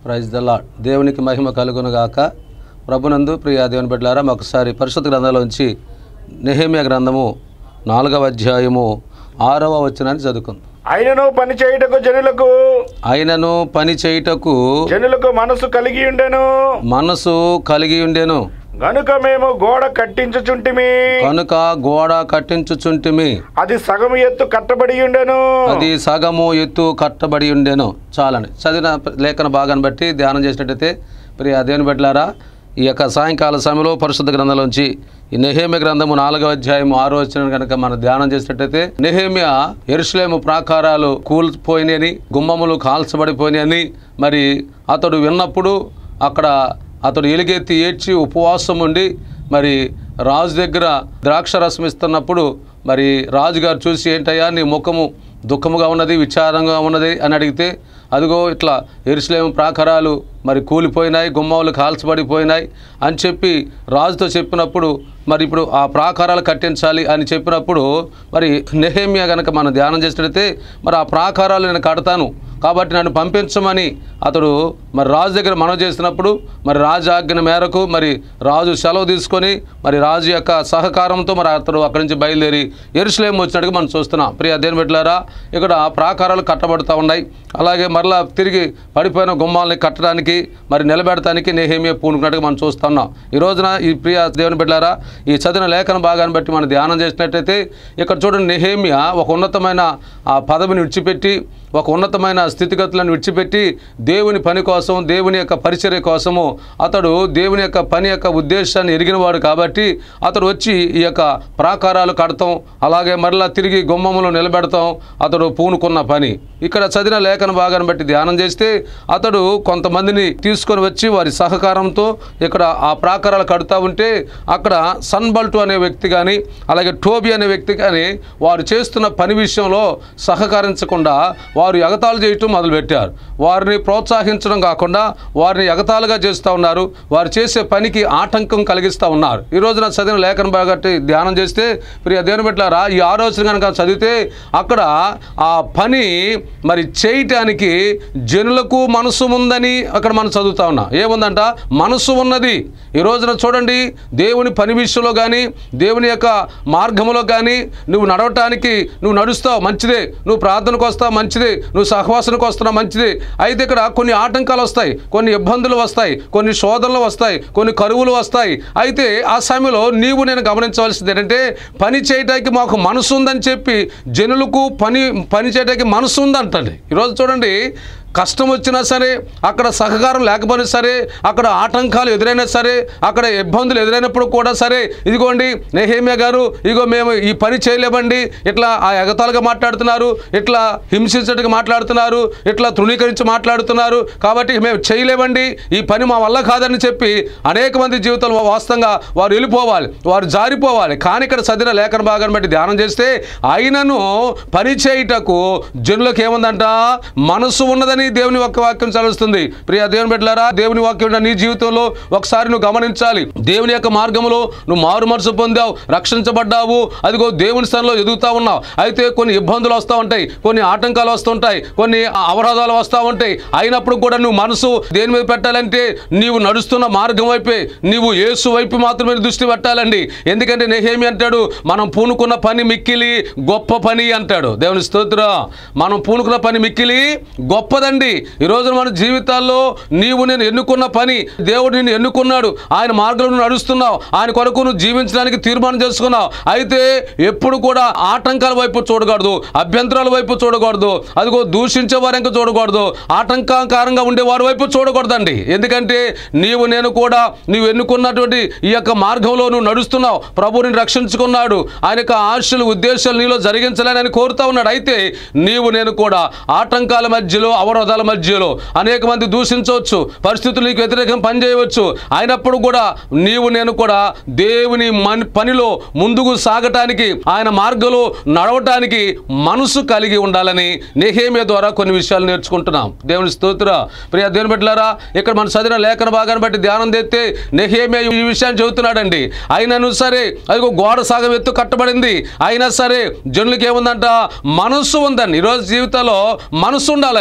Praise the lord దేవునికి మహిమ కలుగును గాక ప్రభునందు ప్రియ దేవుని బిడ్డలారా ఒకసారి పరిశుద్ధ గ్రంథంలోంచి నెహేమియా గ్రంథము నాలుగవ అధ్యాయము ఆరవ వచనాన్ని చదువుకుందాం ఆయనను పని చేయుటకు జనులకు ఆయనను పని చేయుటకు జనులకు మనసు కలిగి ఉండెను మనసు కలిగి ఉండెను గనుక మేము గోడ కట్టించుచుంటిమి కనుక గోడ కట్టించుచుంటిమి అది సగం ఎత్తు కట్టబడి ఉండెను అది సగము ఎత్తు కట్టబడి ఉండెను చాలని చదివిన లేఖన భాగాన్ని బట్టి ధ్యానం చేసినట్టయితే ప్రియ దేవుని బిడ్డలారా ఈ యొక్క సాయంకాల సమయంలో పరిశుద్ధ గ్రంథంలోంచి ఈ నెహేమియ గ్రంథము నాలుగవ అధ్యాయం ఆరో వచ్చిన కనుక మనం ధ్యానం చేసినట్టయితే నెహేమియా ఎరుసలేము ప్రాకారాలు కూలిపోయినాయని గుమ్మములు కాల్చబడిపోయినాయని మరి అతడు విన్నప్పుడు అక్కడ అతడు ఎలుగెత్తి ఏడ్చి ఉపవాసం ఉండి మరి రాజు దగ్గర ద్రాక్ష రసం ఇస్తున్నప్పుడు మరి రాజుగారు చూసి ఏంటయ్యా నీ ముఖము దుఃఖముగా ఉన్నది విచారంగా ఉన్నది అని అడిగితే అదిగో ఇట్లా ఎరుసలేము ప్రాకారాలు మరి కూలిపోయినాయి గుమ్మములు కాల్చబడిపోయినాయి అని చెప్పి రాజుతో చెప్పినప్పుడు మరి ఇప్పుడు ఆ ప్రాకారాలు కట్టించాలి అని చెప్పినప్పుడు మరి నెహేమియా గనక మనం ధ్యానం చేసినట్లయితే మరి ఆ ప్రాకారాలు నేను కడతాను కాబట్టి నన్ను పంపించమని అతడు మరి రాజు దగ్గర మనవి చేసినప్పుడు మరి రాజు ఆజ్ఞ మేరకు మరి రాజు సెలవు తీసుకొని మరి రాజు యొక్క సహకారంతో మరి అతడు అక్కడి నుంచి బయలుదేరి ఎరుసలేం వచ్చినట్టుగా మనం చూస్తున్నాం ప్రియ దేని బిడ్డలారా ఇక్కడ ప్రాకారాలు కట్టబడుతూ ఉన్నాయి అలాగే మరలా తిరిగి పడిపోయిన గుమ్మాలని కట్టడానికి మరి నిలబెడటానికి నేహేమియా పూనుకున్నట్టుగా మనం చూస్తున్నాం ఈ రోజున ఈ ప్రియ దేవుని బిడ్డలారా ఈ చదివిన లేఖన భాగాన్ని బట్టి మనం ధ్యానం చేసినట్టయితే ఇక్కడ చూడండి నెహేమియా ఒక ఉన్నతమైన ఆ పదవిని విడిచిపెట్టి ఒక ఉన్నతమైన స్థితిగతులను విడిచిపెట్టి దేవుని పని కోసం దేవుని యొక్క పరిచర్య కోసము అతడు దేవుని యొక్క పని యొక్క ఉద్దేశాన్ని ఎరిగినవాడు కాబట్టి అతడు వచ్చి ఈ యొక్క ప్రాకారాలు కడతాం అలాగే మరలా తిరిగి గుమ్మములు నిలబెడతాం అతడు పూనుకున్న పని ఇక్కడ చదివిన లేఖన భాగాన్ని బట్టి ధ్యానం చేస్తే అతడు కొంతమందిని తీసుకొని వచ్చి వారి సహకారంతో ఇక్కడ ఆ ప్రాకారాలు కడుతూ ఉంటే అక్కడ సన్బల్టు అనే వ్యక్తి కానీ అలాగే టోబీ అనే వ్యక్తి కానీ వారు చేస్తున్న పని విషయంలో సహకరించకుండా వారు ఎగతాళి చేయటం మొదలుపెట్టారు వారిని ప్రోత్సహించడం కాకుండా వారిని ఎగతాళిగా చేస్తూ ఉన్నారు వారు చేసే పనికి ఆటంకం కలిగిస్తూ ఉన్నారు ఈ రోజున చదివిన లేఖను బాగట్టి ధ్యానం చేస్తే ప్రియ దేవుని బిడ్డలారా ఈ ఆలోచన కనుక చదివితే అక్కడ ఆ పని మరి చేయటానికి జనులకు మనసు ఉందని అక్కడ మనం చదువుతా ఉన్నాం ఏముందంట మనసు ఉన్నది ఈ రోజున చూడండి దేవుని పని విషయంలో కానీ దేవుని యొక్క మార్గంలో కానీ నువ్వు నడవటానికి నువ్వు నడుస్తావు మంచిదే నువ్వు ప్రార్థనకు వస్తావు మంచిదే నువ్వు సహవాసనకు వస్తున్నావు మంచిదే అయితే ఇక్కడ కొన్ని ఆటంకాలు వస్తాయి కొన్ని ఇబ్బందులు వస్తాయి కొన్ని శోధనలు వస్తాయి కొన్ని కరువులు వస్తాయి అయితే ఆ సమయంలో నీవు నేను గమనించవలసింది ఏంటంటే పని చేయడానికి మాకు మనసు ఉందని చెప్పి జనులకు పని పని చేయడానికి మనసు ఉందంటండి ఈరోజు చూడండి కష్టం వచ్చినా సరే అక్కడ సహకారం లేకపోయినా సరే అక్కడ ఆటంకాలు ఎదురైనా సరే అక్కడ ఇబ్బందులు ఎదురైనప్పుడు కూడా సరే ఇదిగోండి నెహేమియా గారు ఇదిగో మేము ఈ పని చేయలేమండి ఇట్లా ఆ ఎగతాలుగా మాట్లాడుతున్నారు ఇట్లా హింసించడానికి మాట్లాడుతున్నారు ఇట్లా తృణీకరించి మాట్లాడుతున్నారు కాబట్టి మేము చేయలేమండి ఈ పని మా వల్ల కాదని చెప్పి అనేక మంది జీవితంలో వాస్తవంగా వారు వెళ్ళిపోవాలి వారు జారిపోవాలి కానీ ఇక్కడ చదివిన లేఖన భాగాన్ని బట్టి ధ్యానం చేస్తే ఆయనను పని చేయుటకు జనులకు ఏముందంట మనసు ఉన్నదని దేవుని ఒక్క వాక్యం చదువుతుంది ప్రియ దేవుని బిడ్డలారా దేవుని వాక్యం నీ జీవితంలో ఒకసారి నువ్వు గమనించాలి దేవుని యొక్క మార్గంలో నువ్వు మారు మనసు పొందావు రక్షించబడ్డావు అదిగో దేవుని స్థానంలో ఎదుగుతా ఉన్నావు అయితే కొన్ని ఇబ్బందులు వస్తూ ఉంటాయి కొన్ని ఆటంకాలు వస్తుంటాయి కొన్ని అవరోధాలు వస్తూ ఉంటాయి అయినప్పుడు కూడా నువ్వు మనసు దేని మీద పెట్టాలంటే నీవు నడుస్తున్న మార్గం వైపే నీవు యేసు వైపు మాత్రమే దృష్టి పెట్టాలండి ఎందుకంటే నెహేమి అంటాడు మనం పూనుకున్న పని మిక్కిలి గొప్ప పని అంటాడు దేవుని స్తోత్ర మనం పూనుకున్న పని మిక్కిలి గొప్పదండి ఈ రోజున మన జీవితాల్లో నీవు నేను ఎన్నుకున్న పని దేవుడు నిన్ను ఎన్నుకున్నాడు ఆయన మార్గంలో నువ్వు నడుస్తున్నావు ఆయన కొరకు నువ్వు జీవించడానికి తీర్మానం చేసుకున్నావు అయితే ఎప్పుడు కూడా ఆటంకాల వైపు చూడకూడదు అభ్యంతరాల వైపు చూడకూడదు అదిగో దూషించే వారి ఇంకా చూడకూడదు ఆటంకాకారంగా ఉండే వారి వైపు చూడకూడదండి ఎందుకంటే నీవు నేను కూడా నీవు ఎన్నుకున్నటువంటి ఈ యొక్క మార్గంలో నువ్వు నడుస్తున్నావు ప్రభుని రక్షించుకున్నాడు ఆయన యొక్క ఆశలు ఉద్దేశాలు నీలో జరిగించాలని ఆయన కోరుతా ఉన్నాడు అయితే నీవు నేను కూడా ఆటంకాల మధ్యలో అవరోధాల మధ్యలో అనేక మంది దూషించవచ్చు పరిస్థితులు నీకు వ్యతిరేకంగా పనిచేయవచ్చు అయినప్పుడు కూడా నీవు నేను కూడా దేవుని మన్ పనిలో ముందుకు సాగటానికి ఆయన మార్గంలో నడవటానికి మనసు కలిగి ఉండాలని నెహేమియా ద్వారా కొన్ని విషయాలు నేర్చుకుంటున్నాం దేవుని స్తోత్ర ప్రియ దేవుని బిడ్డలారా ఇక్కడ మనం చదివిన లేఖన భాగాన్ని బట్టి ధ్యానం తెస్తే నెహేమియా ఈ విషయాన్ని చెబుతున్నాడండి అయినను సరే అది ఒక గోడ సాగం ఎత్తు కట్టబడింది అయినా సరే జనులకి ఏముందంట మనస్సు ఉందండి ఈరోజు జీవితంలో మనసు ఉండాలండి నేను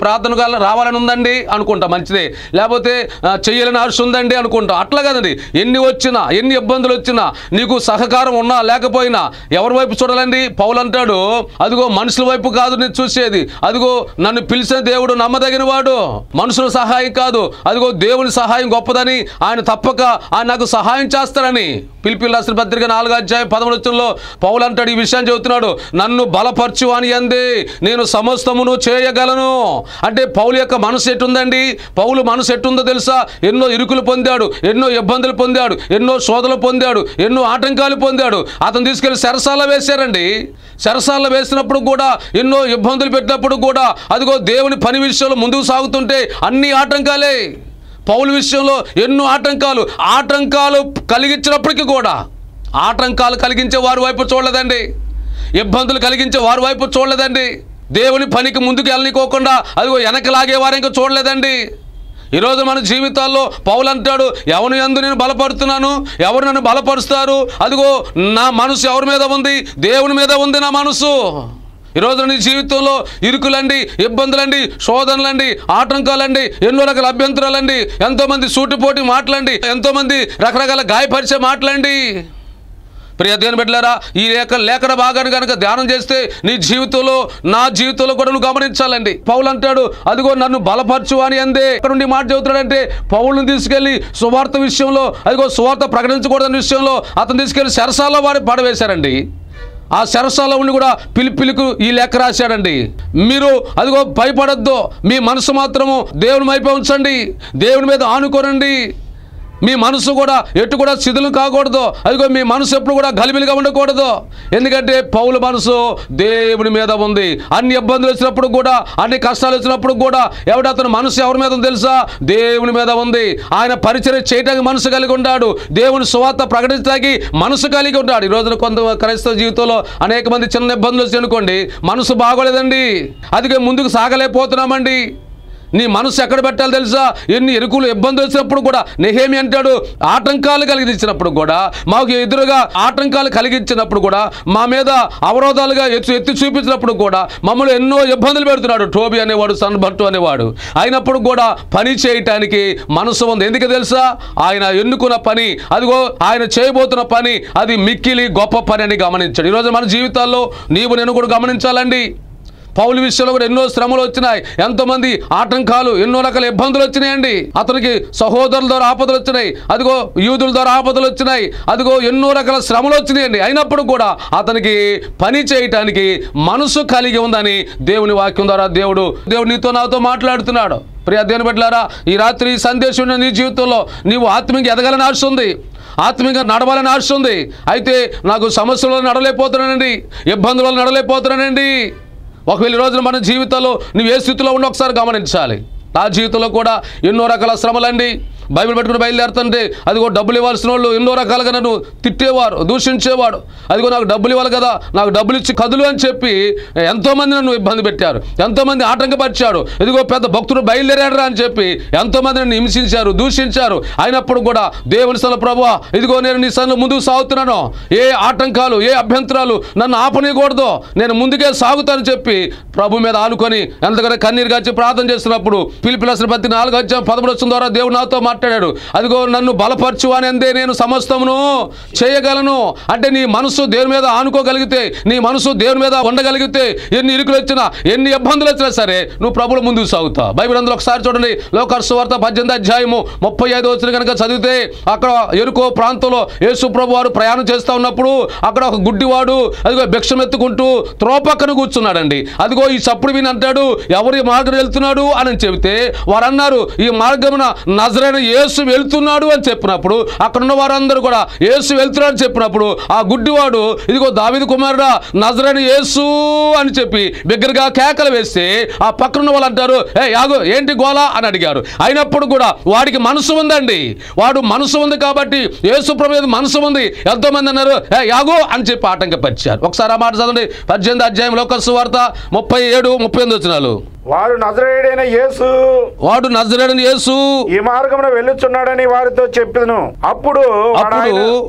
ప్రార్థన కాల రావాలని ఉందండి అనుకుంటా మంచిదే లేకపోతే ఆ, చెయ్యాలని ఆశ ఉందండి అనుకుంటా అట్లా కదండి ఎన్ని వచ్చినా ఎన్ని ఇబ్బందులు వచ్చినా నీకు సహకారం ఉన్నా లేకపోయినా ఎవరి వైపు చూడాలండి పౌలు అంటాడు అదిగో మనుషుల వైపు కాదు నేను చూసేది అదిగో నన్ను పిలిచిన దేవుడు నమ్మదగిన వాడు మనుషుల సహాయం కాదు అదిగో దేవుని సహాయం గొప్పదని ఆయన తప్పక ఆయన నాకు సహాయం చేస్తారని పిలిపి రాసిన పత్రిక నాలుగు అధ్యాయం పదమూడు వచ్చంలో పౌలు అంటాడు ఈ విషయాన్ని చెబుతున్నాడు నన్ను బలపరచు అని అంది నేను సమస్తమును చేయగలను అంటే పౌలు యొక్క మనసు ఎట్టుందండి పౌలు మనసు ఎట్టుందో తెలుసా ఎన్నో ఇరుకులు పొందాడు ఎన్నో ఇబ్బందులు పొందాడు ఎన్నో శోధనలు పొందాడు ఎన్నో ఆటంకాలు పొందాడు అతను తీసుకెళ్లి సెరసాల వేశారండి సెరసాల వేసినప్పుడు కూడా ఎన్నో ఇబ్బందులు పెట్టినప్పుడు కూడా అదిగో దేవుని పని విషయంలో ముందుకు సాగుతుంటే అన్ని ఆటంకాలే పౌలు విషయంలో ఎన్నో ఆటంకాలు ఆటంకాలు కలిగించినప్పటికీ కూడా ఆటంకాలు కలిగించే వారి వైపు చూడలేదండి ఇబ్బందులు కలిగించే వారి వైపు చూడలేదండి దేవుని పనికి ముందుకు వెళ్ళనికోకుండా అదిగో వెనక లాగేవారు ఇంకా చూడలేదండి ఈరోజు మన జీవితాల్లో పౌలు అంటాడు ఎవరి యందు నేను బలపడుతున్నాను ఎవరు నన్ను బలపరుస్తారు అదిగో నా మనసు ఎవరి మీద ఉంది దేవుని మీద ఉంది నా మనసు ఈరోజు నీ జీవితంలో ఇరుకులండి ఇబ్బందులండి శోధనలండి ఆటంకాలండి ఎన్నో రకాల అభ్యంతరాలండి ఎంతోమంది సూటిపోటి మాటలండి ఎంతోమంది రకరకాల గాయపరిచే మాటలండి ప్రియ దేవుని బిడ్డలారా ఈ లేఖ లేఖన భాగాన్ని కనుక ధ్యానం చేస్తే నీ జీవితంలో నా జీవితంలో కూడా నువ్వు గమనించాలండి పౌలు అంటాడు అదిగో నన్ను బలపరచు అని అందే ఇక్కడ నుండి మాట చెబుతాడంటే పౌలను తీసుకెళ్లి సువార్త విషయంలో అదిగో సువార్త ప్రకటించకూడదని విషయంలో అతను తీసుకెళ్లి సరసాల్లో వారి పడవేశారండి ఆ శరసాల ఉండి కూడా పిలిపిలికు ఈ లెక్క రాశాడండి మీరు అదిగో భయపడద్దు మీ మనసు మాత్రము దేవుని వైపే ఉంచండి దేవుని మీద ఆనుకోనండి మీ మనసు కూడా ఎటు కూడా శిథిలం కాకూడదు అదిగో మీ మనసు ఎప్పుడు కూడా గలిబిలిగా ఉండకూడదు ఎందుకంటే పౌల మనసు దేవుని మీద ఉంది అన్ని ఇబ్బందులు వచ్చినప్పుడు కూడా అన్ని కష్టాలు వచ్చినప్పుడు కూడా ఎవడ అతని మనసు ఎవరి మీద ఉంది తెలుసా దేవుని మీద ఉంది ఆయన పరిచయం చేయడానికి మనసు కలిగి ఉన్నాడు దేవుని సువార్త ప్రకటించడానికి మనసు కలిగి ఉన్నాడు ఈ రోజున కొంత క్రైస్తవ జీవితంలో అనేక మంది చిన్న ఇబ్బందులు వచ్చి అనుకోండి మనసు బాగోలేదండి అందుకే ముందుకు సాగలేకపోతున్నామండి నీ మనసు ఎక్కడ పెట్టాలి తెలుసా ఎన్ని ఎరుకులు ఇబ్బందులు వచ్చినప్పుడు కూడా నెహేమి అంటాడు ఆటంకాలు కలిగించినప్పుడు కూడా మాకు ఎదురుగా ఆటంకాలు కలిగించినప్పుడు కూడా మా మీద అవరోధాలుగా ఎత్తి ఎత్తి చూపించినప్పుడు కూడా మమ్మల్ని ఎన్నో ఇబ్బందులు పెడుతున్నాడు టోబి అనేవాడు సన్బట్టు అనేవాడు అయినప్పుడు కూడా పని చేయటానికి మనసు ఉంది ఎందుకు తెలుసా ఆయన ఎన్నుకున్న పని అదిగో ఆయన చేయబోతున్న పని అది మిక్కిలి గొప్ప పని అని గమనించాడు ఈరోజు మన జీవితాల్లో నీవు నేను కూడా గమనించాలండి పౌలు విషయంలో కూడా ఎన్నో శ్రమలు వచ్చినాయి ఎంతోమంది ఆటంకాలు ఎన్నో రకాల ఇబ్బందులు వచ్చినాయండి అతనికి సహోదరుల ద్వారా ఆపదలు వచ్చినాయి అదిగో యూదుల ద్వారా ఆపదలు వచ్చినాయి అదిగో ఎన్నో రకాల శ్రమలు వచ్చినాయండి అయినప్పుడు కూడా అతనికి పని చేయటానికి మనసు కలిగి ఉందని దేవుని వాక్యం ద్వారా దేవుడు దేవుడు నీతో నాతో మాట్లాడుతున్నాడు ప్రియ దేవుని బిడ్డలారా ఈ రాత్రి ఈ సందేశం ఉన్న నీ జీవితంలో నీవు ఆత్మీయంగా ఎదగాలని ఆశ ఉంది ఆత్మీయంగా నడవాలని ఆశ ఉంది అయితే నాకు సమస్యలు నడలేకపోతున్నానండి ఇబ్బందుల వల్ల నడలేకపోతున్నానండి ఒకవేళ ఈ రోజున మన జీవితంలో నువ్వు ఏ స్థితిలో ఉండో ఒకసారి గమనించాలి నా జీవితంలో కూడా ఎన్నో రకాల శ్రమలండి బైబిల్ పెట్టుకుని బయలుదేరుతుంటే అదిగో డబ్బులు ఇవ్వాల్సిన వాళ్ళు ఎన్నో రకాలుగా నన్ను తిట్టేవారు దూషించేవాడు అదిగో నాకు డబ్బులు ఇవ్వాలి కదా నాకు డబ్బులు ఇచ్చి కదులు అని చెప్పి ఎంతోమంది నన్ను ఇబ్బంది పెట్టారు ఎంతోమంది ఆటంకపరిచాడు ఇదిగో పెద్ద భక్తుడు బయలుదేరాడరా అని చెప్పి ఎంతోమంది నన్ను హింసించారు దూషించారు అయినప్పుడు కూడా దేవుని సల ప్రభు ఇదిగో నేను నీ సన్ను ముందుకు సాగుతున్నాను ఏ ఆటంకాలు ఏ అభ్యంతరాలు నన్ను ఆపనీయకూడదు నేను ముందుకే సాగుతానని చెప్పి ప్రభు మీద ఆనుకొని ఎంతగానో కన్నీరు గాచి ప్రార్థన చేస్తున్నప్పుడు పిలిపిలసిన ప్రతి నాలుగు అధ్యాయం పదమూడు వచ్చిన ద్వారా దేవుడు నాతో మాట్లాడాడు అదిగో నన్ను బలపరచు అని అందే నేను సమస్తమును చేయగలను అంటే నీ మనసు దేవుని మీద ఆనుకోగలిగితే నీ మనసు దేవుని మీద ఉండగలిగితే ఎన్ని ఇరుకులు వచ్చినా ఎన్ని ఇబ్బందులు వచ్చినా సరే నువ్వు ప్రభుల ముందుకు సాగుతావు బైబిల్ అందులో ఒకసారి చూడండి లోకర్సు వార్త పద్దెనిమిది అధ్యాయము ముప్పై ఐదు వచ్చిన కనుక చదివితే అక్కడ ఎరుకో ప్రాంతంలో యేసు ప్రభు వారు ప్రయాణం చేస్తూ ఉన్నప్పుడు అక్కడ ఒక గుడ్డివాడు అదిగో భిక్షం ఎత్తుకుంటూ త్రోపక్కన కూర్చున్నాడండి అదిగో ఈ చప్పుడు విని అంటాడు ఎవరు ఈ మార్గం వెళ్తున్నాడు అని చెబితే వారు అన్నారు ఈ మార్గమున నజరైన యేసు వెళ్తున్నాడు అని చెప్పినప్పుడు అక్కడ ఉన్న వారందరూ కూడా యేసు వెళ్తున్నాడు అని చెప్పినప్పుడు ఆ గుడ్డివాడు ఇదిగో దావిది కుమారుడా నజరైన యేసు అని చెప్పి బిగ్గరగా కేకలు వేస్తే ఆ పక్కన ఉన్న వాళ్ళు అంటారు ఏ యాగు ఏంటి గోలా అని అడిగారు అయినప్పుడు కూడా వాడికి మనసు ఉందండి వాడు మనసు ఉంది కాబట్టి యేసు ప్రభు మీద మనసు ఉంది ఎంతో మంది అన్నారు ఏ యాగు అని చెప్పి ఆటంకపరిచారు ఒకసారి ఆ మాట చదవండి పద్దెనిమిది అధ్యాయం లోకసు వార్త ముప్పై ఏడు ముప్పై ఎనిమిది వచ్చినాలు వారు నజరేయుడైన యేసు వాడు నజరేడని యేసు ఈ మార్గమున వెళ్ళుచున్నాడని వారితో చెప్పిను అప్పుడు వాడు అప్పుడు ఆయన-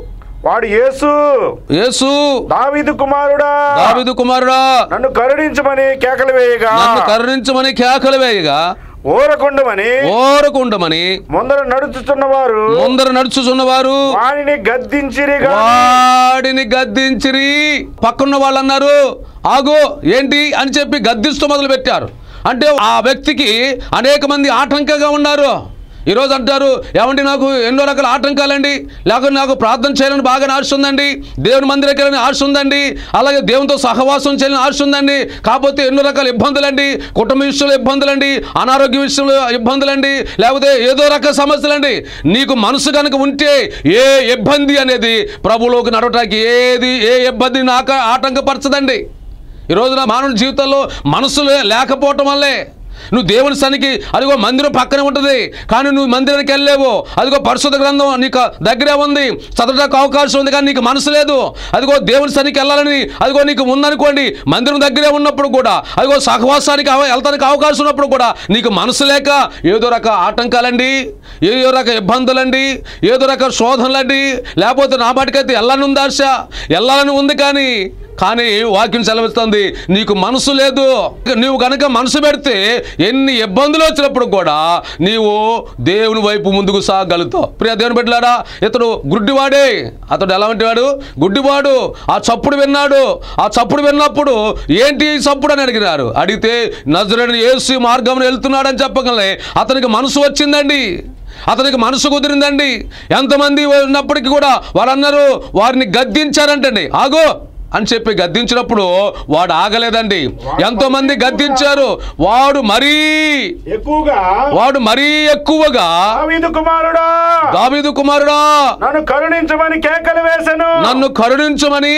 వాడు యేసు యేసు దావీదు కుమారుడా దావిదు కుమారుడా నన్ను కరుణించమని కేకలు వేయగా నన్ను కరుణించమని కేకలు వేయగా ఊరకుండమని ఓరకుండమని ముందర నడుచుతున్న వారు ముందర నడుచుచున్నవారు వాణిని గద్దించిరిగా వాడిని గద్దించిరి పక్కన్న వాళ్ళు అన్నారు ఆగు ఏంటి అని చెప్పి గద్దిస్తూ మొదలు పెట్టారు అంటే ఆ వ్యక్తికి అనేక మంది ఆటంకంగా ఉన్నారు ఈరోజు అంటారు ఏమండి నాకు ఎన్నో రకాల ఆటంకాలండి లేకపోతే నాకు ప్రార్థన చేయాలని బాగా ఆశ ఉందండి దేవుని మందిరం వెళ్ళని ఆశ ఉందండి అలాగే దేవునితో సహవాసం చేయాలని ఆశ ఉందండి కాకపోతే ఎన్నో రకాల ఇబ్బందులండి కుటుంబ విషయంలో ఇబ్బందులండి అనారోగ్య విషయంలో ఇబ్బందులండి లేకపోతే ఏదో రకాల సమస్యలండి నీకు మనసు కనుక ఉంటే ఏ ఇబ్బంది అనేది ప్రభులోకి నడవటానికి ఏది ఏ ఇబ్బంది నాకు ఆటంకపరచదండి ఈ రోజున మానవుని జీవితంలో మనసు లే- లేకపోవటం వల్లే నువ్వు దేవుని సనికి అదిగో మందిరం పక్కనే ఉంటుంది కానీ నువ్వు మందిరానికి వెళ్ళలేవు అదిగో పరిశుద్ధ గ్రంథం నీకు దగ్గరే ఉంది చదవడానికి అవకాశం ఉంది కానీ నీకు మనసు లేదు అదిగో దేవుని సనికి వెళ్ళాలని అదిగో నీకు ఉందనుకోండి మందిరం దగ్గరే ఉన్నప్పుడు కూడా అదిగో సహవాసానికి అవ- వెళ్తానికి అవకాశం ఉన్నప్పుడు కూడా నీకు మనసు లేక ఏదో రక ఆటంకాలండి ఏదో రక ఇబ్బందులండి ఏదో రక శోధనలండి లేకపోతే నా బాటికైతే వెళ్ళాలని ఉంది ఆశ వెళ్ళాలని ఉంది కానీ కానీ వాక్యం సెలవిస్తుంది నీకు మనసు లేదు నీవు కనుక మనసు పెడితే ఎన్ని ఇబ్బందులు వచ్చినప్పుడు కూడా నీవు దేవుని వైపు ముందుకు సాగలుగుతావు ప్రియ దేవుని బిడ్డలారా ఇతడు గుడ్డివాడే అతడు ఎలాంటి వాడు గుడ్డివాడు ఆ చప్పుడు విన్నాడు ఆ చప్పుడు విన్నప్పుడు ఏంటి ఈ చప్పుడు అని అడిగినారు అడిగితే నజరుడిని ఏసు మార్గం వెళ్తున్నాడని చెప్పగలే అతనికి మనసు వచ్చిందండి అతనికి మనసు కుదిరిందండి ఎంతమంది ఉన్నప్పటికీ కూడా వాళ్ళు అన్నారు వారిని గద్దించారంటండి ఆగో అని చెప్పి గద్దించినప్పుడు వాడు ఆగలేదండి ఎంతో మంది గద్దించారు వాడు మరీ ఎక్కువగా వాడు మరీ ఎక్కువగా దావీదు కుమారుడా దావీదు కుమారుడా నన్ను కరుణించమని కేకలు వేసెను నన్ను కరుణించమని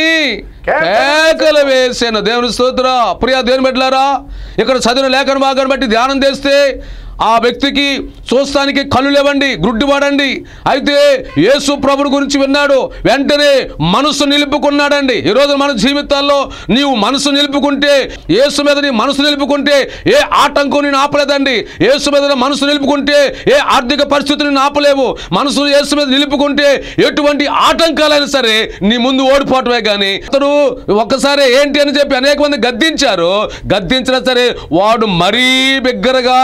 కేకలు వేసాను దేవుని స్తోత్ర ప్రియా దేవుని బిడ్డలారా ఇక్కడ చదివిన లేఖన భాగాన్ని బట్టి ధ్యానం చేస్తే ఆ వ్యక్తికి చూస్తానికి కళ్ళు లేవండి గుడ్డివాడండి అయితే యేసు ప్రభుడు గురించి విన్నాడు వెంటనే మనసు నిలుపుకున్నాడండి ఈరోజు మన జీవితాల్లో నీవు మనసు నిలుపుకుంటే యేసు మీద నీ మనసు నిలుపుకుంటే ఏ ఆటంకం నేను ఆపలేదండి యేసు మీద నీ మనసు నిలుపుకుంటే ఏ ఆర్థిక పరిస్థితిని నేను ఆపలేవు మనసు యేసు మీద నిలుపుకుంటే ఎటువంటి ఆటంకాలైనా సరే నీ ముందు ఓడిపోవటమే కానీ అతడు ఒక్కసారి ఏంటి అని చెప్పి అనేక మంది గద్దించారు గద్దించినా సరే వాడు మరీ బిగ్గరగా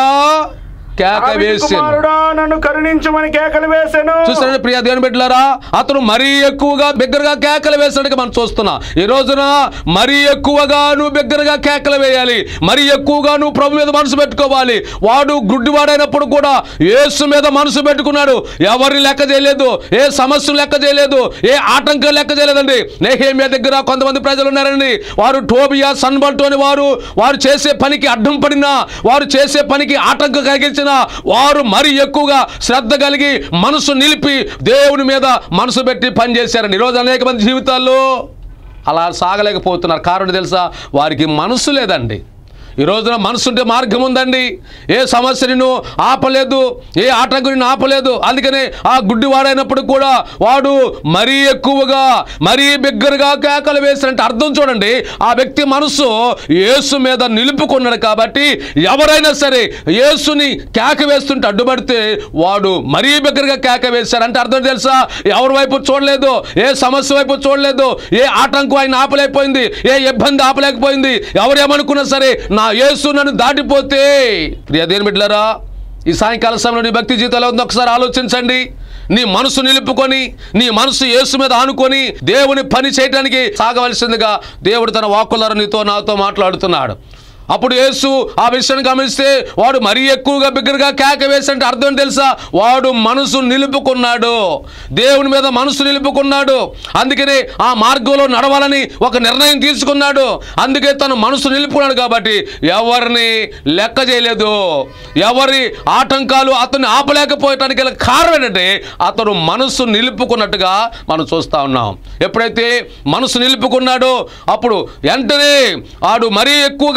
కేక దావీదు వేసాను కుమారుడా నన్ను కరుణించమని కేకలు వేసెను చూస్తారండి ప్రియ దేవుని బిడ్డలారా అతను మరీ ఎక్కువగా బిగ్గరగా కేకలు వేసినట్టుగా మనం చూస్తున్నా ఈ రోజున మరీ ఎక్కువగా నువ్వు బిగ్గరగా కేకలు వేయాలి మరీ ఎక్కువగా నువ్వు ప్రభు మీద మనసు పెట్టుకోవాలి వాడు గుడ్డివాడైనప్పుడు కూడా యేసు మీద మనసు పెట్టుకున్నాడు ఎవరిని లెక్క చేయలేదు ఏ సమస్యను లెక్క చేయలేదు ఏ ఆటంకం లెక్క చేయలేదండి నేహేమియా దగ్గర కొంతమంది ప్రజలు ఉన్నారండి వారు టోబియా సన్బల్టో అని వారు వారు చేసే పనికి అడ్డం పడినా వారు చేసే పనికి ఆటంకం కలిగించిన వారు మరి ఎక్కువగా శ్రద్ధ కలిగి మనసు నిలిపి దేవుని మీద మనసు పెట్టి పనిచేశారండి ఈరోజు అనేక మంది జీవితాల్లో అలా సాగలేకపోతున్నారు కారణం తెలుసా వారికి మనసు లేదండి ఈ రోజున మనసుంటే మార్గం ఉందండి ఏ సమస్య నిన్ను ఆపలేదు ఏ ఆటంకం నిన్ను ఆపలేదు అందుకనే ఆ గుడ్డివాడైనప్పుడు కూడా వాడు మరీ ఎక్కువగా మరీ బిగ్గరగా కేకలు వేసినట్టు అర్థం చూడండి ఆ వ్యక్తి మనసు యేసు మీద నిలుపుకున్నాడు కాబట్టి ఎవరైనా సరే యేసుని కేక వేస్తుంటే అడ్డుపడితే వాడు మరీ బిగ్గరగా కేక వేశారు అంటే అర్థం తెలుసా ఎవరి వైపు చూడలేదు ఏ సమస్య వైపు చూడలేదు ఏ ఆటంకం ఆయన ఆపలేకపోయింది ఏ ఇబ్బంది ఆపలేకపోయింది ఎవరేమనుకున్నా సరే నా యేసు నన్ను దాటిపోతే ప్రియ దేని బిడ్డలారా ఈ సాయంకాల సమయంలో నీ భక్తి జీవితంలో ఉందో ఒకసారి ఆలోచించండి నీ మనసు నిలుపుకొని నీ మనసు యేసు మీద ఆనుకొని దేవుని పని చేయడానికి సాగవలసిందిగా దేవుడు తన వాక్కులారా నీతో నాతో మాట్లాడుతున్నాడు అప్పుడు యేసు ఆ విషయాన్ని గమనిస్తే వాడు మరీ ఎక్కువగా బిగ్గరగా కేక వేసంటే అర్థం తెలుసా వాడు మనసు నిలుపుకున్నాడు దేవుని మీద మనసు నిలుపుకున్నాడు అందుకనే ఆ మార్గంలో నడవాలని ఒక నిర్ణయం తీసుకున్నాడు అందుకే తను మనసు నిలుపుకున్నాడు కాబట్టి ఎవరిని లెక్క చేయలేదు ఎవరి ఆటంకాలు అతన్ని ఆపలేకపోయటానికి గల కారణం ఏంటంటే అతను మనసు నిలుపుకున్నట్టుగా మనం చూస్తా ఉన్నాం ఎప్పుడైతే మనసు నిలుపుకున్నాడో అప్పుడు వెంటనే ఆడు మరీ ఎక్కువగా బిగ్గరగా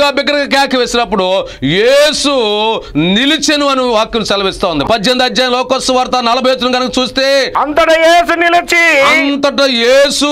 బిగ్గరగా కేక వేసినప్పుడు యేసు నిలిచెను అని వాక్యం సెలవిస్తోంది పద్దెనిమిది అధ్యాయం లోకొస్సు వార్త నలభై వచ్చిన కనుక చూస్తే అంతటా యేసు నిలిచి అంతటా యేసు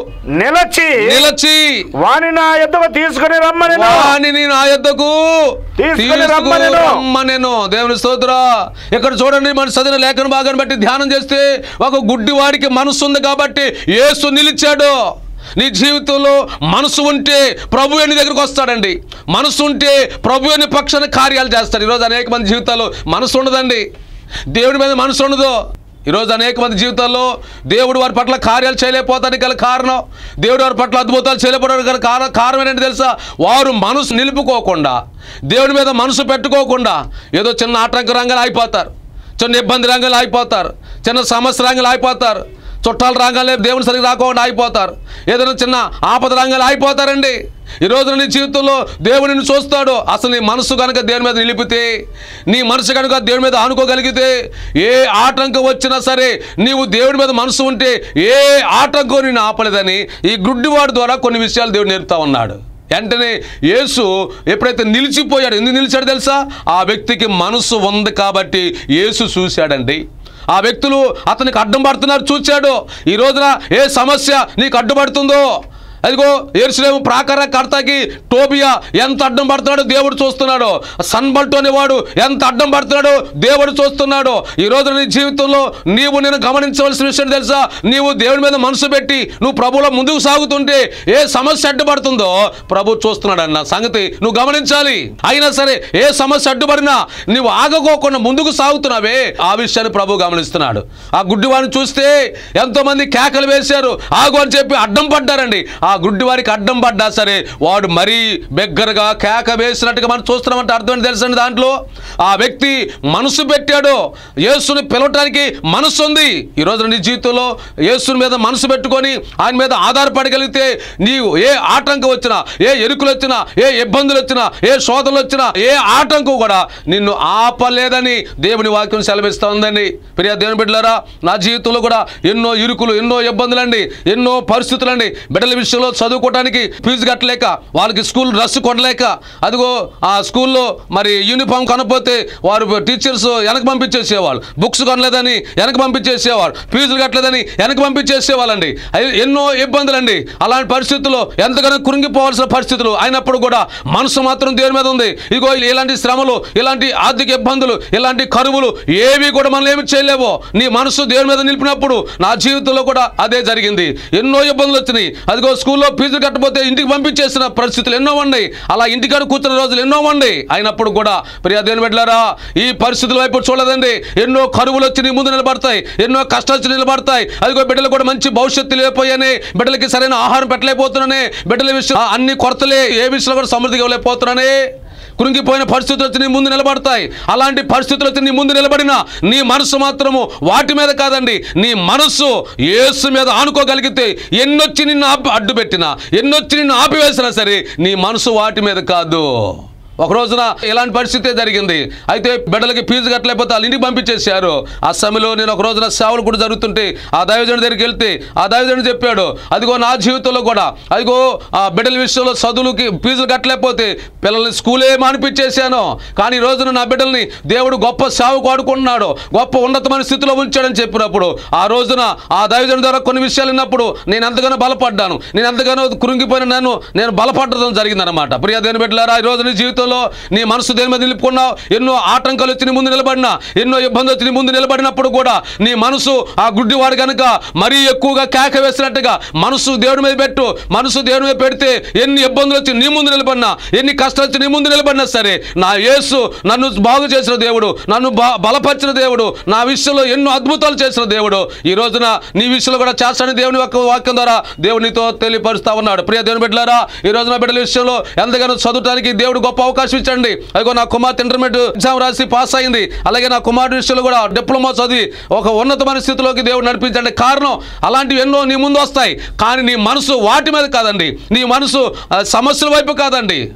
నిలచి నిలచి వాని నా ఎద్దకు తీసుకుని రమ్మని వానిని నా యొద్దకు తీసుకుని రమ్మనెను. రమ్మనెను దేవుని స్తోత్ర ఇక్కడ చూడండి మన చదివిన లేఖన భాగాన్ని బట్టి ధ్యానం చేస్తే ఒక గుడ్డివాడికి మనసు ఉంది కాబట్టి యేసు నిలిచాడు నీ జీవితంలో మనసు ఉంటే ప్రభు నీ దగ్గరికి వస్తాడండి మనసు ఉంటే ప్రభు అని పక్షాన కార్యాలు చేస్తాడు ఈరోజు అనేక మంది జీవితాల్లో మనసు ఉండదండి దేవుడి మీద మనసు ఉండదు ఈరోజు అనేక మంది జీవితాల్లో దేవుడు వారి పట్ల కార్యాలు చేయలేకపోతానికి గల కారణం దేవుడు వారి పట్ల అద్భుతాలు చేయలేకపోవడానికి గల కారణం కారణం ఏంటంటే తెలుసా వారు మనసు నిలుపుకోకుండా దేవుడి మీద మనసు పెట్టుకోకుండా ఏదో చిన్న ఆటంక రంగాలు అయిపోతారు చిన్న ఇబ్బంది రంగాలు అయిపోతారు చిన్న సమస్య రంగాలు అయిపోతారు చుట్టాల రంగాలే దేవుని సరిగ్గా రాకుండా అయిపోతారు ఏదైనా చిన్న ఆపద రంగాలు అయిపోతారండి ఈ రోజు నీ జీవితంలో దేవుడు నిన్ను చూస్తాడు అసలు నీ మనసు కనుక దేవుని మీద నిలిపితే నీ మనసు కనుక దేవుని మీద ఆనుకోగలిగితే ఏ ఆటంకం వచ్చినా సరే నీవు దేవుడి మీద మనసు ఉంటే ఏ ఆటంకం నేను ఆపలేదని ఈ గుడ్డివాడి ద్వారా కొన్ని విషయాలు దేవుడు నేర్పుతా ఉన్నాడు వెంటనే యేసు ఎప్పుడైతే నిలిచిపోయాడు ఎందుకు నిలిచాడు తెలుసా ఆ వ్యక్తికి మనసు ఉంది కాబట్టి యేసు చూశాడండి ఆ వ్యక్తులు అతనికి అడ్డం పడుతున్నారు చూశాడు ఈ రోజున ఏ సమస్య నీకు అడ్డుపడుతుందో అదిగో ఎరుసలేము ప్రాకార కర్తకి టోబియా ఎంత అడ్డం పడుతున్నాడో దేవుడు చూస్తున్నాడు సన్బల్ట్ అనేవాడు ఎంత అడ్డం పడుతున్నాడో దేవుడు చూస్తున్నాడు ఈ రోజు నీ జీవితంలో నీవు నేను గమనించవలసిన విషయం తెలుసా నీవు దేవుని మీద మనసు పెట్టి నువ్వు ప్రభువులో ముందుకు సాగుతుంటే ఏ సమస్య అడ్డుపడుతుందో ప్రభు చూస్తున్నాడు అన్న సంగతి నువ్వు గమనించాలి అయినా సరే ఏ సమస్య అడ్డుపడినా నువ్వు ఆగకోకుండా ముందుకు సాగుతున్నావే ఆ విషయాన్ని ప్రభు గమనిస్తున్నాడు ఆ గుడ్డివాడిని చూస్తే ఎంతో మంది కేకలు వేశారు ఆగు అని చెప్పి అడ్డం పడ్డారండి ఆ గుడ్డివారికి అడ్డం పడ్డా సరే వాడు మరీ బిగ్గరగా కేక వేసినట్టుగా మనం చూస్తున్నామంటే అర్థం ఏంటి తెలుసండి దాంట్లో ఆ వ్యక్తి మనసు పెట్టాడు యేసుని పిలవటానికి మనసు ఉంది ఈ రోజు నీ జీవితంలో యేసుని మీద మనసు పెట్టుకొని ఆయన మీద ఆధారపడగలిగితే నీవు ఏ ఆటంకం వచ్చినా ఏ ఎరుకులు వచ్చినా ఏ ఇబ్బందులు వచ్చినా ఏ శోధనలు వచ్చినా ఏ ఆటంకం కూడా నిన్ను ఆపలేదని దేవుని వాక్యం సెలవిస్తోందండి ప్రియ దేవుని బిడ్డలారా నా జీవితంలో కూడా ఎన్నో ఇరుకులు ఎన్నో ఇబ్బందులండి ఎన్నో పరిస్థితులండి బిడ్డల విషయంలో చదువుకోవడానికి ఫీజు కట్టలేక వాళ్ళకి స్కూల్ డ్రెస్ కొనలేక అదిగో ఆ స్కూల్లో మరి యూనిఫామ్ కొనకపోతే వారు టీచర్స్ వెనక పంపించేసేవాళ్ళు బుక్స్ కొనలేదని వెనక పంపించేసేవారు ఫీజులు కట్టలేదని వెనక పంపించేసేవాళ్ళండి అయి ఎన్నో ఇబ్బందులండి అలాంటి పరిస్థితుల్లో ఎంతగానో కురింగిపోవాల్సిన పరిస్థితులు అయినప్పుడు కూడా మనసు మాత్రం దేవుని మీద ఉంది ఇదిగో ఇలాంటి శ్రమలు ఇలాంటి ఆర్థిక ఇబ్బందులు ఇలాంటి కరువులు ఏవి కూడా మనం ఏమి చేయలేవు నీ మనసు దేవుని మీద నిలిపినప్పుడు నా జీవితంలో కూడా అదే జరిగింది ఎన్నో ఇబ్బందులు వచ్చినాయి అదిగో స్కూల్లో ఫీజులు కట్టకపోతే ఇంటికి పంపించేసిన పరిస్థితులు ఎన్నో ఉన్నాయి అలా ఇంటికాడ కూర్చున్న రోజులు ఎన్నో ఉన్నాయి అయినప్పుడు కూడా ప్రియా దేవుని బిడ్డలారా ఈ పరిస్థితుల వైపు చూడదండి ఎన్నో కరువులు వచ్చి నీ ముందు నిలబడతాయి ఎన్నో కష్టాలు వచ్చి నిలబడతాయి అదిగో బిడ్డలు కూడా మంచి భవిష్యత్తు లేకపోయానే బిడ్డలకి సరైన ఆహారం పెట్టలేకపోతున్నానే బిడ్డల విషయం ఆ, అన్ని కొరతలే ఏ విషయంలో కూడా సమృద్ధిగా ఇవ్వలేకపోతున్నానే కురింగిపోయిన పరిస్థితులు వచ్చి నీ ముందు నిలబడతాయి అలాంటి పరిస్థితులు వచ్చి నీ ముందు నిలబడిన నీ మనసు మాత్రము వాటి మీద కాదండి నీ మనసు యేసు మీద ఆనుకోగలిగితే ఎన్నొచ్చి నిన్ను ఆపి అడ్డు పెట్టినా ఎన్నొచ్చి నిన్ను ఆపివేసినా సరే నీ మనసు వాటి మీద కాదు ఒక రోజున ఇలాంటి పరిస్థితే జరిగింది అయితే బిడ్డలకి ఫీజు కట్టలేకపోతే వాళ్ళ ఇంటికి పంపించేశారు ఆ సమయంలో నేను ఒక రోజున సేవలు కూడా జరుగుతుంటే ఆ దైవజనుడి దగ్గరికి వెళ్తే ఆ దైవజనుడు చెప్పాడు అదిగో నా జీవితంలో కూడా అదిగో ఆ బిడ్డల విషయంలో చదువులకి ఫీజులు కట్టలేకపోతే పిల్లల్ని స్కూలే మానిపించేశాను కానీ ఈ రోజున నా బిడ్డల్ని దేవుడు గొప్ప సేవకు వాడుకుంటున్నాడు గొప్ప ఉన్నతమైన స్థితిలో ఉంచాడని చెప్పినప్పుడు ఆ రోజున ఆ దైవజనుడి ద్వారా కొన్ని విషయాలు విన్నప్పుడు నేను ఎంతగానో బలపడ్డాను నేను ఎంతగానో కురింగిపోయిన నన్ను నేను బలపడడం జరిగిందనమాట ప్రియ దేని బిడ్డలారా ఈ రోజు నీ జీవితంలో నీ మనసు దేని మీద నిలుపుకున్నావు ఎన్నో ఆటంకాలు వచ్చి నీ ముందు నిలబడినా ఎన్నో ఇబ్బందులు వచ్చి నీ ముందు నిలబడినప్పుడు కూడా నీ మనసు ఆ గుడ్డివాడు కనుక మరీ ఎక్కువగా కేక వేసినట్టుగా మనసు దేవుడి మీద పెట్టు మనసు దేవుడి మీద పెడితే ఎన్ని ఇబ్బందులు వచ్చి నీ ముందు నిలబడినా ఎన్ని కష్టాలు వచ్చి నీ ముందు నిలబడినా సరే నా యేసు నన్ను బాగు చేసిన దేవుడు నన్ను బ- బలపరిచిన దేవుడు నా విషయంలో ఎన్నో అద్భుతాలు చేసిన దేవుడు ఈ రోజున నీ విషయంలో కూడా చేస్తానని దేవుని యొక్క వాక్యం ద్వారా దేవునితో తెలియపరుస్తా ఉన్నాడు ప్రియ దేవుని బిడ్డలారా ఈ రోజున బిడ్డల విషయంలో ఎంతగానో చదవడానికి దేవుడు గొప్ప అవకాశం ఇచ్చండి అదిగో నా కుమార్తె ఇంటర్మీడియట్ ఎగ్జామ్ రాసి పాస్ అయింది అలాగే నా కుమారుడి విషయంలో కూడా డిప్లొమా చదివి ఒక ఉన్నతమైన స్థితిలోకి దేవుడు నడిపించండి కారణం అలాంటివి ఎన్నో నీ ముందు వస్తాయి కానీ నీ మనసు వాటి మీద కాదండి నీ మనసు ఆ, సమస్యల వైపు కాదండి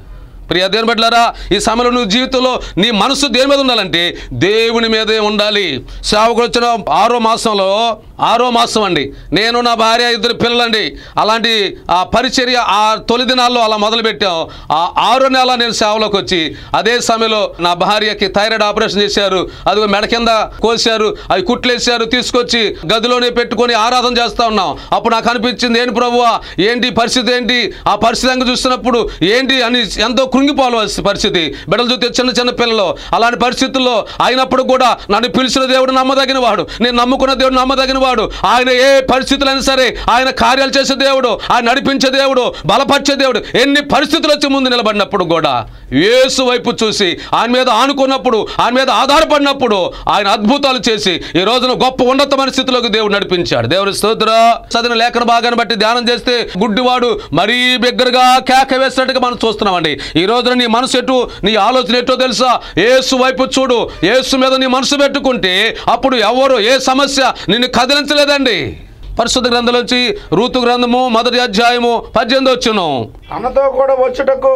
ప్రియ దేవుని బిడ్డలారా ఈ సమయంలో నువ్వు జీవితంలో నీ మనసు దేని మీద ఉండాలంటే దేవుని మీదే ఉండాలి సేవకుడు వచ్చిన ఆరో మాసంలో ఆరో మాసం అండి నేను నా భార్య ఇద్దరు పిల్లలండి అలాంటి ఆ పరిచర్య ఆ తొలి దినాల్లో అలా మొదలుపెట్టాం ఆ ఆరో నెల నేను సేవలోకి వచ్చి అదే సమయంలో నా భార్యకి థైరాయిడ్ ఆపరేషన్ చేశారు అది మెడ కింద కోసారు అవి కుట్లేసారు తీసుకొచ్చి గదిలోనే పెట్టుకొని ఆరాధన చేస్తా ఉన్నాం అప్పుడు నాకు అనిపించింది ఏంటి ప్రభువా ఏంటి పరిస్థితి ఏంటి ఆ పరిస్థితి అంగ చూస్తున్నప్పుడు ఏంటి అని ఎంతో కృంగిపోవాల్సిన పరిస్థితి బిడ్డలు చూస్తే చిన్న చిన్న పిల్లలు అలాంటి పరిస్థితుల్లో అయినప్పుడు కూడా నన్ను పిలిచిన దేవుడు నమ్మదగిన వాడు నేను నమ్ముకున్న దేవుడు నమ్మదగిన వాడు ఆయన ఏ పరిస్థితులైనా సరే ఆయన కార్యాలు చేసే దేవుడు ఆయన నడిపించే దేవుడు బలపరిచే దేవుడు ఎన్ని పరిస్థితులు వచ్చి ముందు నిలబడినప్పుడు కూడా యేసు వైపు చూసి ఆయన మీద ఆనుకున్నప్పుడు ఆయన మీద ఆధారపడినప్పుడు ఆయన అద్భుతాలు చేసి ఈ రోజున గొప్ప ఉన్నతమైన స్థితిలోకి దేవుడు నడిపించాడు దేవుని స్తోత్ర చదివిన లేఖన భాగాన్ని బట్టి ధ్యానం చేస్తే గుడ్డివాడు మరీ బిగ్గరగా కేక వేసినట్టుగా మనం చూస్తున్నామండి ఈ రోజున నీ మనసు ఎటు నీ ఆలోచన ఎటో తెలుసా ఏసు వైపు చూడు ఏసు మీద నీ మనసు పెట్టుకుంటే అప్పుడు ఎవరు ఏ సమస్య నిన్ను కదిలించలేదండి పరిశుద్ధ గ్రంథంలోంచి ఋతు గ్రంథము మొదటి అధ్యాయము పద్దెనిమిది వచ్చును తనతో కూడా వచ్చుటకు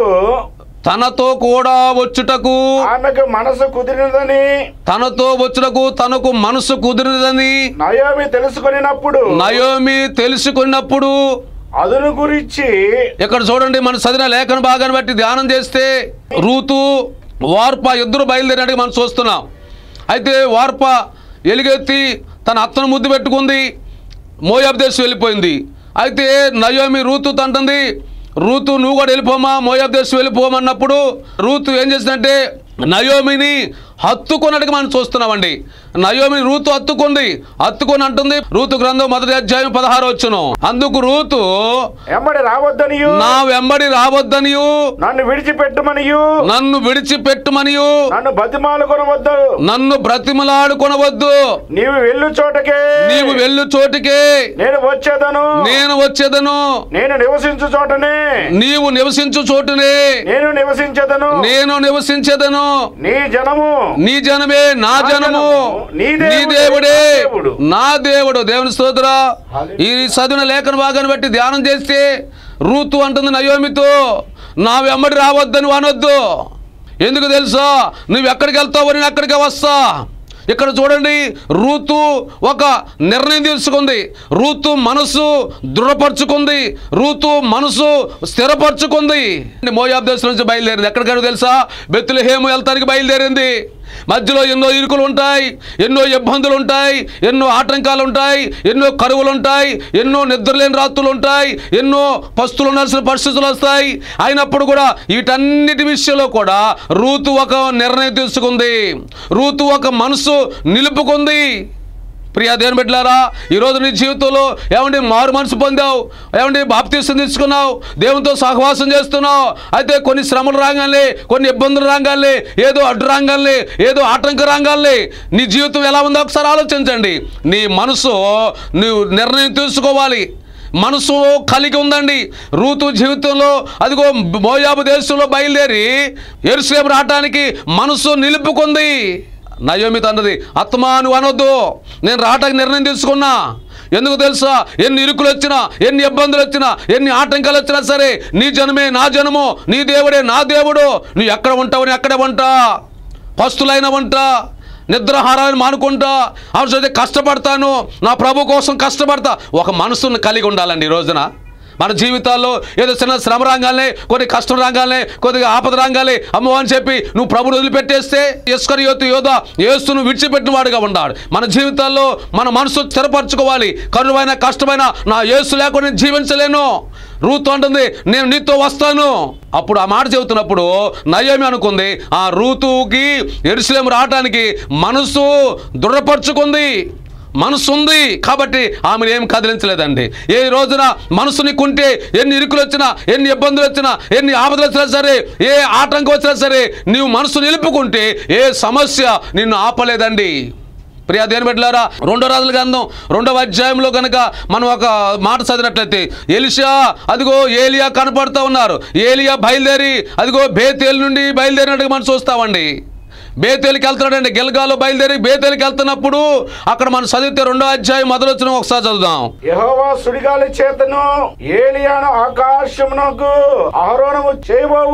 తనతో కూడా వచ్చుటకు ఆమెకు మనసు కుదిరినదని తనతో వచ్చుటకు తనకు మనసు కుదిరినదని నయోమి తెలుసుకొనినప్పుడు నయోమి తెలుసుకున్నప్పుడు అదును గురించి ఇక్కడ చూడండి మన చదివిన లేఖన భాగాన్ని బట్టి ధ్యానం చేస్తే రూతు వార్ప ఇద్దరు బయలుదేరినట్టుగా మనం చూస్తున్నాం అయితే వార్ప ఎలుగెత్తి తన అత్తను ముద్దు పెట్టుకుంది మోయాబ్ దేశం వెళ్ళిపోయింది అయితే నయోమి రూతు తంటుంది రూతు నువ్వు కూడా వెళ్ళిపోమా మోయాబ్ దేశం వెళ్ళిపోమన్నప్పుడు రూతు ఏం చేసిందంటే నయోమిని హత్తుకున్నట్టుగా మనం చూస్తున్నామండి నయోమిని రూతు హత్తుకుంది హత్తుకొని అంటుంది రూతు గ్రంథం మొదటి అధ్యాయం పదహారు వచ్చును అందుకు రూతు ఎమ్మడి రావద్దనియు నా వెంబడి రావద్దనియు నన్ను విడిచిపెట్టుమనియు నన్ను విడిచిపెట్టుమనియు నన్ను బతిమాలు కొనవద్దు నన్ను బ్రతిమలాడుకొనవద్దు నీవు వెళ్ళు చోటకే నీవు వెళ్ళు చోటికే నేను వచ్చేదను నేను వచ్చేదను నేను నివసించు చోటనే నీవు నివసించు చోటునే నేను నివసించేదను నేను నివసించేదను నీ జనము నీ జనమే నా జనము నీ నీ దేవుడే, దేవుడే నా దేవుడు. నా దేవుడు దేవుని స్తోత్ర ఈ చదివిన లేఖన భాగాన్ని బట్టి ధ్యానం చేస్తే రూతు అంటుంది నయోమితో నా వెంబడి రావద్దని అనొద్దు ఎందుకు తెలుసా నువ్వు ఎక్కడికి వెళ్తావు నేను అక్కడికే వస్తా ఇక్కడ చూడండి రూతు ఒక నిర్ణయం తీసుకుంది రూతు మనసు దృఢపరుచుకుంది రూతు మనసు స్థిరపరచుకుంది మోయాబ్ దేశం నుంచి బయలుదేరింది ఎక్కడికైనా తెలుసా బెత్తులహేము వెళ్తానికి బయలుదేరింది మధ్యలో ఎన్నో ఇరుకులు ఉంటాయి ఎన్నో ఇబ్బందులు ఉంటాయి ఎన్నో ఆటంకాలు ఉంటాయి ఎన్నో కరువులు ఉంటాయి ఎన్నో నిద్రలేని రాత్రులు ఉంటాయి ఎన్నో పస్తులు ఉండాల్సిన పరిస్థితులు వస్తాయి అయినప్పుడు కూడా వీటన్నిటి విషయంలో కూడా రూతు ఒక నిర్ణయం తీసుకుంది రూతు ఒక మనసు నిలుపుకుంది ప్రియా దేవుని బిడ్డలారా ఈరోజు నీ జీవితంలో ఏమండి మారు మనసు పొందావు ఏమండి బాప్తీసం తీసుకున్నావు దేవునితో సహవాసం చేస్తున్నావు అయితే కొన్ని శ్రమలు రాగానే కొన్ని ఇబ్బందులు రాగానే ఏదో అడ్డు రాగానే ఏదో ఆటంక రాగానే నీ జీవితం ఎలా ఉందో ఒకసారి ఆలోచించండి నీ మనసు నువ్వు నిర్ణయం తీసుకోవాలి మనసు కలిగి ఉందండి రూతు జీవితంలో అదిగో మోయాబు దేశంలో బయలుదేరి ఎరుసలేం రావటానికి మనసు నిలుపుకుంది నయోమి అన్నది అత్తమా నువ్వు అనొద్దు నేను రావటానికి నిర్ణయం తీసుకున్నా ఎందుకు తెలుసా ఎన్ని ఇరుకులు వచ్చినా ఎన్ని ఇబ్బందులు వచ్చినా ఎన్ని ఆటంకాలు వచ్చినా సరే నీ జనమే నా జనము నీ దేవుడే నా దేవుడు నువ్వు ఎక్కడ ఉంటావు నేను అక్కడే ఉంటా పస్తులైన వంట నిద్రాహారాన్ని మానుకుంటా అవసరం కష్టపడతాను నా ప్రభు కోసం కష్టపడతా ఒక మనసును కలిగి ఉండాలండి ఈ రోజున మన జీవితాల్లో ఏదో చిన్న శ్రమ రాగానే కొన్ని కష్టం రాగానే కొద్దిగా ఆపద రాగానే అమ్మో అని చెప్పి నువ్వు ప్రభుని వదిలిపెట్టేస్తే ఇస్కర్ యోతు యోధ ఏస్తును విడిచిపెట్టిన వాడుగా ఉన్నాడు మన జీవితాల్లో మన మనసు స్థిరపరచుకోవాలి కరువైన కష్టమైన నా యేసు లేకుండా నేను జీవించలేను రూతు అంటుంది నేను నీతో వస్తాను అప్పుడు ఆ మాట చెబుతున్నప్పుడు నయోమి అనుకుంది ఆ రూతుకి ఎరుసలేం రావటానికి మనసు దృఢపరుచుకుంది మనసు ఉంది కాబట్టి ఆమెను ఏం కదిలించలేదండి ఏ రోజున మనసుని కుంటే ఎన్ని ఇరుకులు వచ్చినా ఎన్ని ఇబ్బందులు వచ్చినా ఎన్ని ఆపదలు వచ్చినా సరే ఏ ఆటంకం వచ్చినా సరే నీవు మనసు నిలుపుకుంటే ఏ సమస్య నిన్ను ఆపలేదండి ప్రియా దేని బిడ్డలారా రెండో రాజుల గ్రంథం రెండవ అధ్యాయంలో కనుక మనం ఒక మాట చదివినట్లయితే ఎలిషా అదిగో ఏలియా కనపడుతూ ఉన్నారు ఏలియా బయలుదేరి అదిగో బేతేలు నుండి బయలుదేరినట్టుగా మనం చూస్తామండి బేతేలికి వెళ్తున్నాడండి గిల్గాలో బయలుదేరి బేతేలికి వెళ్తున్నప్పుడు అక్కడ మనం చదివితే రెండో అధ్యాయం మొదలొచ్చిన ఒకసారి చదువుదాం యెహోవా సుడిగాలి చేతను ఏలియాను ఆకాశమునకు ఆరోణము చేయబోవు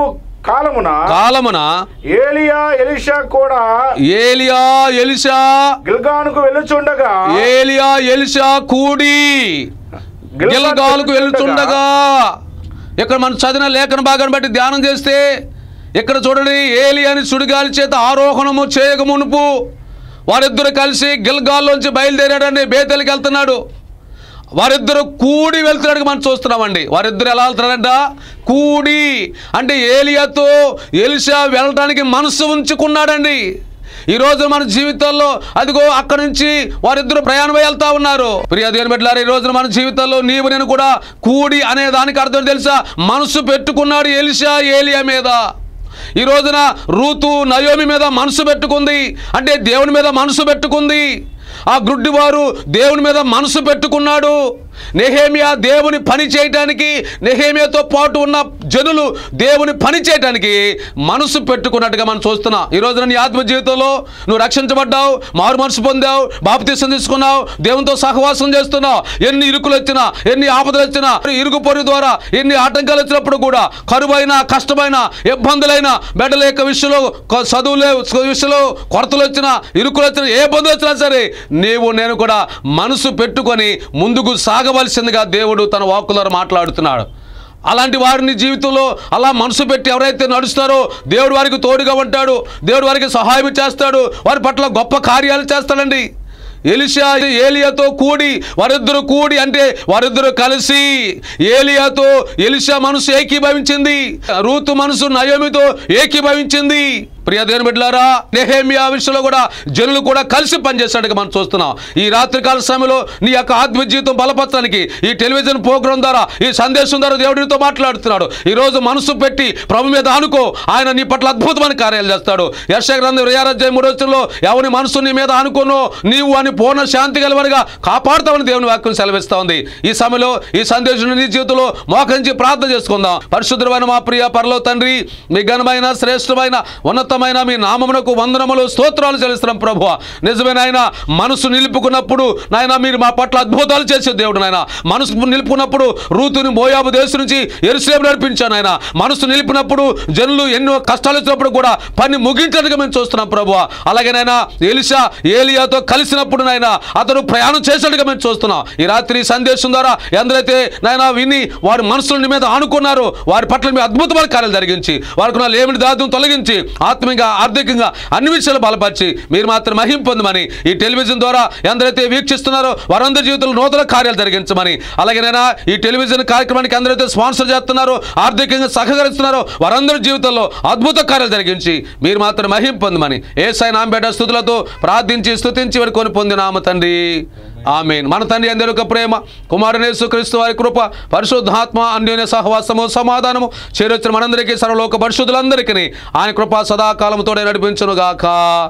కాలమున కాలమున ఏలియా ఎలిషా కూడా ఏలియా ఎలిషా గిల్గానుకు వెళ్ళుచుండగా ఏలియా ఎలిషా కూడి గిల్గాలుకు వెళ్తుండగా ఇక్కడ మనం చదివిన లేఖన భాగాన్ని బట్టి ధ్యానం చేస్తే ఇక్కడ చూడండి ఏలియాని సుడిగాలి చేత ఆరోహణము చేయక మునుపు వారిద్దరు కలిసి గిల్గాల్లోంచి బయలుదేరాడండి బేతెలికి వెళ్తున్నాడు వారిద్దరు కూడి వెళ్తున్నాడు మనం చూస్తున్నామండి వారిద్దరు ఎలా వెళ్తున్నారంట కూడి అంటే ఏలియాతో ఎలిషా వెళ్ళడానికి మనసు ఉంచుకున్నాడండి ఈ రోజు మన జీవితాల్లో అదిగో అక్కడి నుంచి వారిద్దరు ప్రయాణం వెళ్తా ఉన్నారు ప్రియ దేవుని బిడ్డలారా ఈ రోజున మన జీవితాల్లో నీవు నేను కూడా కూడి అనే దానికి అర్థం తెలుసా మనసు పెట్టుకున్నాడు ఎలిషా ఏలియా మీద ఈ రోజున రూతు నయోమి మీద మనసు పెట్టుకుంది అంటే దేవుని మీద మనసు పెట్టుకుంది ఆ గుడ్డివారు దేవుని మీద మనసు పెట్టుకున్నాడు నెహేమియా దేవుని పని చేయటానికి నెహేమియాతో పాటు ఉన్న జనులు దేవుని పని చేయటానికి మనసు పెట్టుకున్నట్టుగా మనం చూస్తున్నాం ఈ రోజున నీ ఆత్మ జీవితంలో నువ్వు రక్షించబడ్డావు మారు మనసు పొందావు బాప్తీసం తీసుకున్నావు దేవునితో సహవాసం చేస్తున్నావు ఎన్ని ఇరుకులు వచ్చినా ఎన్ని ఆపదలు వచ్చినా ఇరుగు పొరుగు ద్వారా ఎన్ని ఆటంకాలు వచ్చినప్పుడు కూడా కరువైన కష్టమైన ఇబ్బందులైన బిడ్డల యొక్క విషయంలో కొ- చదువులే విషయంలో కొరతలు వచ్చినా ఇరుకులు వచ్చినా ఏ ఇబ్బందులు వచ్చినా సరే నీవు నేను కూడా మనసు పెట్టుకొని ముందుకు సాగవలసిందిగా దేవుడు తన వాక్కుల ద్వారా మాట్లాడుతున్నాడు అలాంటి వారిని జీవితంలో అలా మనసు పెట్టి ఎవరైతే నడుస్తారో దేవుడు వారికి తోడుగా ఉంటాడు దేవుడు వారికి సహాయం చేస్తాడు వారి పట్ల గొప్ప కార్యాలు చేస్తాడండి ఎలిషా ఏలియాతో కూడి వారిద్దరు కూడి అంటే వారిద్దరు కలిసి ఏలియాతో ఎలిషా మనసు ఏకీభవించింది రూతు మనసు నయోమితో ఏకీభవించింది ప్రియ దేవుని బిడ్డలారా నెహేమియా విషయంలో కూడా జనులు కూడా కలిసి పనిచేసినట్టుగా మనం చూస్తున్నాం ఈ రాత్రికాల సమయంలో నీ యొక్క ఆత్మ జీవితం బలపరచడానికి ఈ టెలివిజన్ ప్రోగ్రాం ద్వారా ఈ సందేశం ద్వారా దేవుడితో మాట్లాడుతున్నాడు ఈ రోజు మనసు పెట్టి ప్రభు మీద అనుకో ఆయన నీ పట్ల అద్భుతమైన కార్యాలు చేస్తాడు యర్ష గ్రంథం రియారాజ్యం మూడు రోజుల్లో ఎవరి మనసు నీ మీద అనుకోనో నీవు అని పూర్ణ శాంతి గలవనిగా కాపాడుతామని దేవుని వాక్యం సెలవిస్తా ఉంది ఈ సమయంలో ఈ సందేశం నీ జీవితంలో మోకరించి ప్రార్థన చేసుకుందాం పరిశుద్ధమైన మా ప్రియ పరలో తండ్రి మీ ఘనమైన శ్రేష్టమైన ఉన్నతమైన మీ నామమునకు వందనములు స్తోత్రాలు చెల్లిస్తున్నాం ప్రభు నిజమైన ఆయన మనసు నిలుపుకున్నప్పుడు నాయన మీరు మా పట్ల అద్భుతాలు చేసే దేవుడు నాయన మనసు నిలుపుకున్నప్పుడు రూతుని మోయాబు దేశం నుంచి ఎరుసేపు నడిపించాను ఆయన మనసు నిలిపినప్పుడు జనులు ఎన్నో కష్టాలు వచ్చినప్పుడు కూడా పని ముగించినట్టుగా మేము చూస్తున్నాం ప్రభు అలాగే నాయన ఎలిషా ఏలియాతో కలిసినప్పుడు నాయన అతను ప్రయాణం చేసినట్టుగా మేము చూస్తున్నాం ఈ రాత్రి ఈ సందేశం ద్వారా ఎందరైతే నాయన విని వారి మనసుల నీ మీద ఆనుకున్నారు వారి పట్ల మీ అద్భుతమైన కార్యాలు జరిగించి వారికి ఉన్న లేమిని దాద్యం తొలగించి ఆత్మీయంగా ఆర్థికంగా అన్ని విషయాలు బలపరిచి మీరు మాత్రం మహిం పొందమని ఈ టెలివిజన్ ద్వారా ఎందరైతే వీక్షిస్తున్నారో వారందరి జీవితంలో నూతన కార్యాలు జరిగించమని అలాగే నైనా ఈ టెలివిజన్ కార్యక్రమానికి ఎందరైతే స్పాన్సర్ చేస్తున్నారో ఆర్థికంగా సహకరిస్తున్నారో వారందరి జీవితంలో అద్భుత కార్యాలు జరిగించి మీరు మాత్రం మహిం పొందమని ఏ సైన్ ఆంబేట స్థుతులతో ప్రార్థించి స్తుతించి వారి కొని పొందినామ తండ్రి ఆమెన్ మన తండ్రి అందరి యొక్క ప్రేమ కుమారునేసు క్రీస్తు వారి కృప పరిశుద్ధాత్మ అన్యోన్య సహవాసము సమాధానము చేరొచ్చిన మనందరికీ సర్వలోక పరిశుద్ధులందరికీ ఆయన కృప సదాకాలముతోడే నడిపించును గాక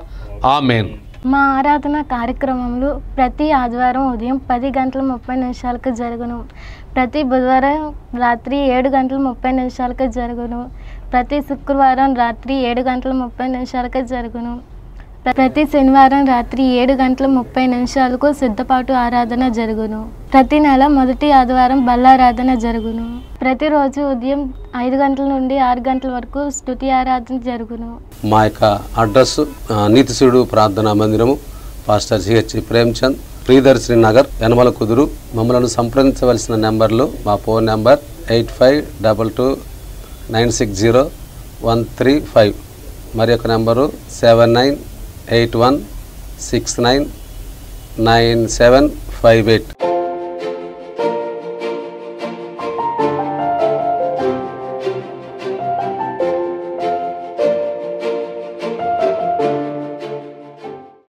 ఆమెన్ మా ఆరాధన కార్యక్రమంలో ప్రతి ఆదివారం ఉదయం పది గంటల ముప్పై నిమిషాలకు జరుగును ప్రతి బుధవారం రాత్రి ఏడు గంటల ముప్పై నిమిషాలకు జరుగును ప్రతి శుక్రవారం రాత్రి ఏడు గంటల ముప్పై నిమిషాలకు జరుగును ప్రతి శనివారం రాత్రి ఏడు గంటల ముప్పై నిమిషాలకు సిద్ధపాటు ఆరాధన జరుగును ప్రతి నెల మొదటి ఆదివారం బల్లారాధన జరుగును ప్రతిరోజు ఉదయం ఐదు గంటల నుండి ఆరు గంటల వరకు స్తుతి ఆరాధన జరుగును మా యొక్క అడ్రస్ ఆ, నీతిశివుడు ప్రార్థనా మందిరము పాస్టర్ సిహెచ్ ప్రేమ్చంద్ ప్రియదర్శిని నగర్ యనమల కుదురు మమ్మల్ని సంప్రదించవలసిన నెంబర్లు మా phone number eight five double two nine six zero one three five మరి యొక్క number seven nine eight one six nine nine seven five eight